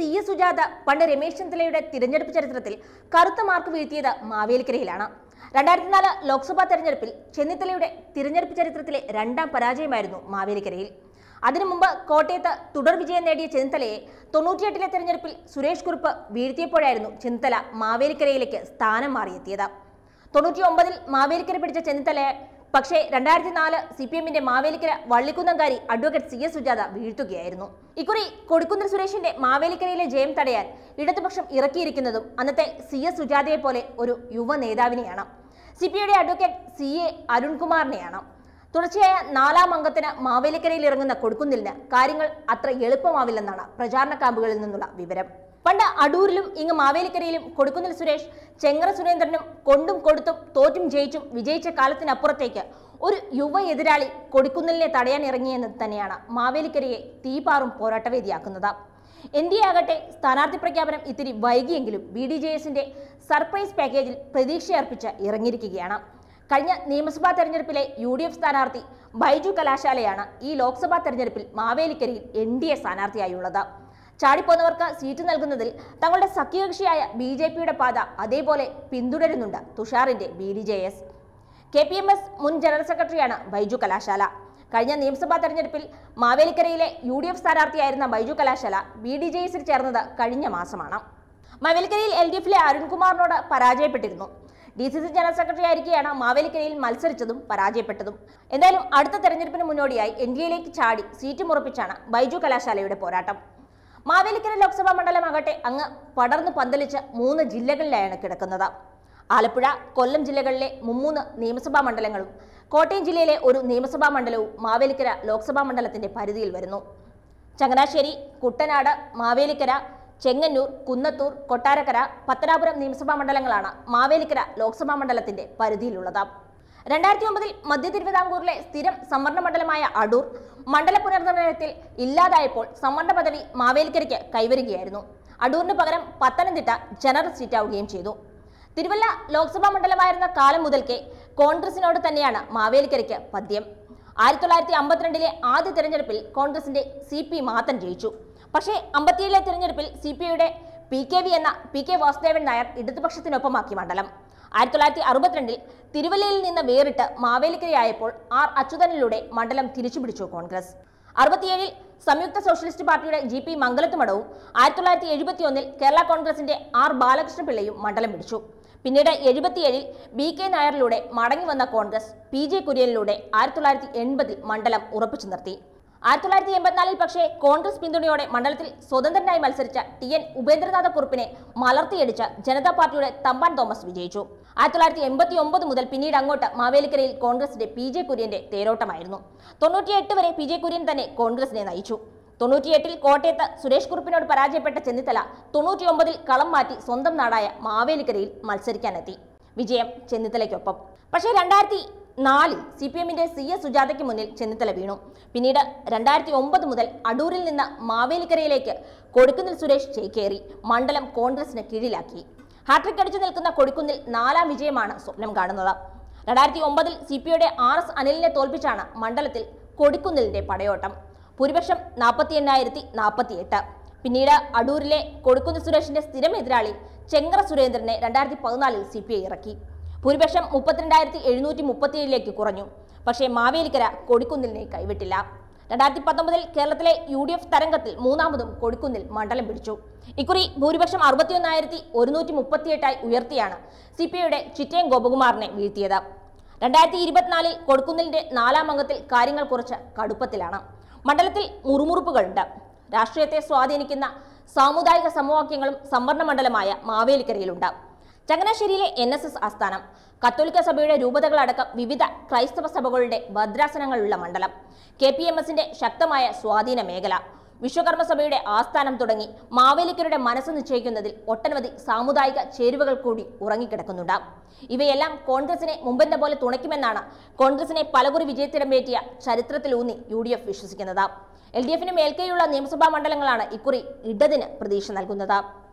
S Sujatha പണ്ട് രമേശ് ചെന്നിത്തലയുടെ തിരഞ്ഞെടുപ്പ് ചരിത്രത്തിൽ കറുത്ത മാർക്ക് വീഴ്ത്തിയത് മാവേലിക്കരയിലാണ് രണ്ടായിരത്തി നാല് ലോക്സഭാ തെരഞ്ഞെടുപ്പിൽ ചെന്നിത്തലയുടെ തിരഞ്ഞെടുപ്പ് ചരിത്രത്തിലെ രണ്ടാം പരാജയമായിരുന്നു മാവേലിക്കരയിൽ അതിനു മുമ്പ് കോട്ടയത്ത് തുടർ വിജയം നേടിയ ചെന്നിത്തലയെ തൊണ്ണൂറ്റിയെട്ടിലെ തെരഞ്ഞെടുപ്പിൽ സുരേഷ് കുറുപ്പ് വീഴ്ത്തിയപ്പോഴായിരുന്നു ചെന്നിത്തല മാവേലിക്കരയിലേക്ക് സ്ഥാനം മാറിയെത്തിയത് തൊണ്ണൂറ്റി ഒമ്പതിൽ മാവേലിക്കര പിടിച്ച ചെന്നിത്തലയെ പക്ഷേ രണ്ടായിരത്തി നാല് സി പി എമ്മിന്റെ മാവേലിക്കര വള്ളിക്കുന്നംകാരി അഡ്വക്കേറ്റ് സി എസ് സുജാത വീഴ്ത്തുകയായിരുന്നു ഇക്കുറി കൊടിക്കുന്നിൽ സുരേഷിന്റെ മാവേലിക്കരയിലെ ജയം തടയാൻ ഇടതുപക്ഷം ഇറക്കിയിരിക്കുന്നതും അന്നത്തെ സി എസ് സുജാതയെ പോലെ ഒരു യുവ നേതാവിനെയാണ് സി പി ഐയുടെ അഡ്വക്കേറ്റ് സി എ അരുൺകുമാറിനെയാണ് തുടർച്ചയായ നാലാം അംഗത്തിന് മാവേലിക്കരയിൽ ഇറങ്ങുന്ന കൊടുക്കുന്നിലിന് കാര്യങ്ങൾ അത്ര എളുപ്പമാവില്ലെന്നാണ് പ്രചാരണ ക്യാമ്പുകളിൽ നിന്നുള്ള വിവരം പണ്ട് അടൂരിലും ഇങ്ങ് മാവേലിക്കരയിലും കൊടുക്കുന്നിൽ സുരേഷ് ചെങ്ങറ സുരേന്ദ്രനും കൊണ്ടും കൊടുത്തും തോറ്റും ജയിച്ചും വിജയിച്ച കാലത്തിനപ്പുറത്തേക്ക് ഒരു യുവ എതിരാളി കൊടുക്കുന്നിലിനെ തടയാൻ ഇറങ്ങിയെന്ന് തന്നെയാണ് മാവേലിക്കരയെ തീപാറും പോരാട്ടവേദിയാക്കുന്നത് എൻ ഡി എ ആകട്ടെ സ്ഥാനാർത്ഥി പ്രഖ്യാപനം ഇത്തിരി വൈകിയെങ്കിലും ബി ഡി ജെ എസിന്റെ സർപ്രൈസ് പാക്കേജിൽ പ്രതീക്ഷയർപ്പിച്ച് ഇറങ്ങിയിരിക്കുകയാണ് കഴിഞ്ഞ നിയമസഭാ തെരഞ്ഞെടുപ്പിലെ യു ഡി എഫ് സ്ഥാനാർത്ഥി ബൈജു കലാശാലയാണ് ഈ ലോക്സഭാ തെരഞ്ഞെടുപ്പിൽ മാവേലിക്കരയിൽ എൻ ഡി എ സ്ഥാനാർത്ഥിയായുള്ളത് ചാടിപ്പോന്നവർക്ക് സീറ്റ് നൽകുന്നതിൽ തങ്ങളുടെ സഖ്യകക്ഷിയായ ബി ജെ പിയുടെ പാത അതേപോലെ പിന്തുടരുന്നുണ്ട് തുഷാറിന്റെ B D J S K P M S മുൻ ജനറൽ സെക്രട്ടറിയാണ് ബൈജു കലാശാല കഴിഞ്ഞ നിയമസഭാ തെരഞ്ഞെടുപ്പിൽ മാവേലിക്കരയിലെ യു ഡി എഫ് സ്ഥാനാർത്ഥിയായിരുന്ന Baiju Kalasala B D J എസിൽ ചേർന്നത് കഴിഞ്ഞ മാസമാണ് മാവേലിക്കരയിൽ എൽ ഡി എഫിലെ അരുൺകുമാറിനോട് പരാജയപ്പെട്ടിരുന്നു D C C general secretary ആയിരിക്കെയാണ് മാവേലിക്കരയിൽ മത്സരിച്ചതും പരാജയപ്പെട്ടതും എന്തായാലും അടുത്ത തെരഞ്ഞെടുപ്പിന് മുന്നോടിയായി എൻ ഡി എയിലേക്ക് ചാടി സീറ്റ് മുറപ്പിച്ചാണ് ബൈജു കലാശാലയുടെ പോരാട്ടം മാവേലിക്കര ലോക്സഭാ മണ്ഡലമാകട്ടെ അങ്ങ് പടർന്നു പന്തലിച്ച് മൂന്ന് ജില്ലകളിലായാണ് കിടക്കുന്നത് ആലപ്പുഴ കൊല്ലം ജില്ലകളിലെ മുമ്മൂന്ന് നിയമസഭാ മണ്ഡലങ്ങളും കോട്ടയം ജില്ലയിലെ ഒരു നിയമസഭാ മണ്ഡലവും മാവേലിക്കര ലോക്സഭാ മണ്ഡലത്തിന്റെ പരിധിയിൽ വരുന്നു ചങ്ങനാശ്ശേരി കുട്ടനാട് മാവേലിക്കര ചെങ്ങന്നൂർ കുന്നത്തൂർ കൊട്ടാരക്കര പത്തനാപുരം നിയമസഭാ മണ്ഡലങ്ങളാണ് മാവേലിക്കര ലോക്സഭാ മണ്ഡലത്തിന്റെ പരിധിയിലുള്ളത് രണ്ടായിരത്തി ഒമ്പതിൽ മധ്യ തിരുവിതാംകൂറിലെ സ്ഥിരം സംവരണ മണ്ഡലമായ അടൂർ മണ്ഡല പുനർനിർണയത്തിൽ ഇല്ലാതായപ്പോൾ സംവരണ പദവി മാവേലിക്കരയ്ക്ക് കൈവരികയായിരുന്നു അടൂരിന് പകരം പത്തനംതിട്ട ജനറൽ സീറ്റാവുകയും ചെയ്തു തിരുവല്ല ലോക്സഭാ മണ്ഡലമായിരുന്ന കാലം മുതൽക്കേ കോൺഗ്രസിനോട് തന്നെയാണ് മാവേലിക്കരയ്ക്ക് പദ്യം ആയിരത്തി തൊള്ളായിരത്തി അമ്പത്തിരണ്ടിലെ ആദ്യ തെരഞ്ഞെടുപ്പിൽ കോൺഗ്രസിന്റെ സി പി മാത്തൻ ജയിച്ചു പക്ഷേ അമ്പത്തിയേഴിലെ തെരഞ്ഞെടുപ്പിൽ സി പി ഐയുടെ പി കെ വി എന്ന പി കെ വാസുദേവൻ നായർ ഇടതുപക്ഷത്തിനൊപ്പമാക്കി മണ്ഡലം ആയിരത്തി തൊള്ളായിരത്തി അറുപത്തിരണ്ടിൽ തിരുവല്ലയിൽ നിന്ന് വേറിട്ട് മാവേലിക്കരയായപ്പോൾ ആർ അച്യുതനിലൂടെ മണ്ഡലം തിരിച്ചുപിടിച്ചു കോൺഗ്രസ് അറുപത്തിയേഴിൽ സംയുക്ത സോഷ്യലിസ്റ്റ് പാർട്ടിയുടെ ജി പി മംഗലത്തുമടവും ആയിരത്തി തൊള്ളായിരത്തി എഴുപത്തിയൊന്നിൽ കേരള കോൺഗ്രസിന്റെ ആർ ബാലകൃഷ്ണപിള്ളയും മണ്ഡലം പിടിച്ചു പിന്നീട് എഴുപത്തിയേഴിൽ ബി കെ നായരിലൂടെ മടങ്ങി വന്ന കോൺഗ്രസ് പി ജെ കുര്യനിലൂടെ ആയിരത്തി തൊള്ളായിരത്തി എൺപതിൽ മണ്ഡലം ഉറപ്പിച്ചു നിർത്തി ആയിരത്തി തൊള്ളായിരത്തി എൺപത്തിനാലിൽ പക്ഷേ കോൺഗ്രസ് പിന്തുണയോടെ മണ്ഡലത്തിൽ സ്വതന്ത്രനായി മത്സരിച്ച ടി എൻ ഉപേന്ദ്രനാഥ കുറുപ്പിനെ മലർത്തിയടിച്ച ജനതാ പാർട്ടിയുടെ തമ്പാൻ തോമസ് വിജയിച്ചു ആയിരത്തി തൊള്ളായിരത്തി എൺപത്തി ഒമ്പത് മുതൽ പിന്നീട് അങ്ങോട്ട് മാവേലിക്കരയിൽ കോൺഗ്രസിന്റെ പി ജെ കുര്യന്റെ തേരോട്ടമായിരുന്നു തൊണ്ണൂറ്റിയെട്ട് വരെ പി ജെ കുര്യൻ തന്നെ കോൺഗ്രസിനെ നയിച്ചു തൊണ്ണൂറ്റിയെട്ടിൽ കോട്ടയത്ത് സുരേഷ് കുറുപ്പിനോട് പരാജയപ്പെട്ട ചെന്നിത്തല തൊണ്ണൂറ്റിയൊമ്പതിൽ കളം മാറ്റി സ്വന്തം നാടായ മാവേലിക്കരയിൽ മത്സരിക്കാനെത്തി വിജയം ചെന്നിത്തലയ്ക്കൊപ്പം പക്ഷേ രണ്ടായിരത്തി നാലിൽ സി പി എമ്മിന്റെ സി എസ് സുജാതയ്ക്ക് മുന്നിൽ ചെന്നിത്തല വീണു പിന്നീട് രണ്ടായിരത്തി ഒമ്പത് മുതൽ അടൂരിൽ നിന്ന് മാവേലിക്കരയിലേക്ക് കൊടുക്കുന്നിൽ സുരേഷ് ചേക്കേറി മണ്ഡലം കോൺഗ്രസിന് കീഴിലാക്കി ഹാട്രിക് അടിച്ചു നിൽക്കുന്ന കൊടുക്കുന്നിൽ നാലാം വിജയമാണ് സ്വപ്നം കാണുന്നത് രണ്ടായിരത്തി ഒമ്പതിൽ സി പി ഐയുടെ ആർ എസ് അനിലിനെ തോൽപ്പിച്ചാണ് മണ്ഡലത്തിൽ കൊടിക്കുന്നിലിന്റെ പടയോട്ടം ഭൂരിപക്ഷം നാൽപ്പത്തി എണ്ണായിരത്തി നാൽപ്പത്തി എട്ട് പിന്നീട് അടൂരിലെ കൊടുക്കുന്നിൽ സുരേഷിന്റെ സ്ഥിരം എതിരാളി ചെങ്ങറ സുരേന്ദ്രനെ രണ്ടായിരത്തി പതിനാലിൽ സി പി ഐ ഇറക്കി ഭൂരിപക്ഷം മുപ്പത്തിരണ്ടായിരത്തി എഴുന്നൂറ്റി മുപ്പത്തിയേഴിലേക്ക് കുറഞ്ഞു പക്ഷേ മാവേലിക്കര കൊടിക്കുന്നിലിനെ കൈവിട്ടില്ല രണ്ടായിരത്തി പത്തൊമ്പതിൽ കേരളത്തിലെ യു ഡി എഫ് തരംഗത്തിൽ മൂന്നാമതും കൊടിക്കുന്നിൽ മണ്ഡലം പിടിച്ചു ഇക്കുറി ഭൂരിപക്ഷം അറുപത്തിയൊന്നായിരത്തി ഒരുന്നൂറ്റി മുപ്പത്തിയെട്ടായി ഉയർത്തിയാണ് സി പി ഐയുടെ ചിറ്റയം ഗോപകുമാറിനെ വീഴ്ത്തിയത് രണ്ടായിരത്തി ഇരുപത്തിനാലിൽ കൊടുക്കുന്നിലിന്റെ നാലാം അംഗത്തിൽ കാര്യങ്ങൾ കുറച്ച് കടുപ്പത്തിലാണ് മണ്ഡലത്തിൽ മുറുമുറുപ്പുകളുണ്ട് രാഷ്ട്രീയത്തെ സ്വാധീനിക്കുന്ന സാമുദായിക സമവാക്യങ്ങളും സംവരണ മണ്ഡലമായ മാവേലിക്കരയിലുണ്ട് ചങ്ങനാശ്ശേരിയിലെ എൻ എസ് എസ് ആസ്ഥാനം കത്തോലിക്ക സഭയുടെ രൂപതകളടക്കം വിവിധ ക്രൈസ്തവ സഭകളുടെ ഭദ്രാസനങ്ങളുള്ള മണ്ഡലം കെ പി എം എസിന്റെ ശക്തമായ സ്വാധീന മേഖല വിശ്വകർമ്മ സഭയുടെ ആസ്ഥാനം തുടങ്ങി മാവേലിക്കരുടെ മനസ്സ് നിശ്ചയിക്കുന്നതിൽ ഒട്ടനവധി സാമുദായിക ചേരുവകൾ കൂടി ഉറങ്ങിക്കിടക്കുന്നുണ്ട് ഇവയെല്ലാം കോൺഗ്രസിനെ മുമ്പെന്ന പോലെ തുണയ്ക്കുമെന്നാണ് കോൺഗ്രസിനെ പലകുറി വിജയത്തിടമ്പേറ്റിയ ചരിത്രത്തിലൂന്നി യു ഡി എഫ് വിശ്വസിക്കുന്നത് എൽ ഡി എഫിന് മേൽക്കെയുള്ള നിയമസഭാ മണ്ഡലങ്ങളാണ് ഇക്കുറി ഇടതിന് പ്രതീക്ഷ നൽകുന്നത്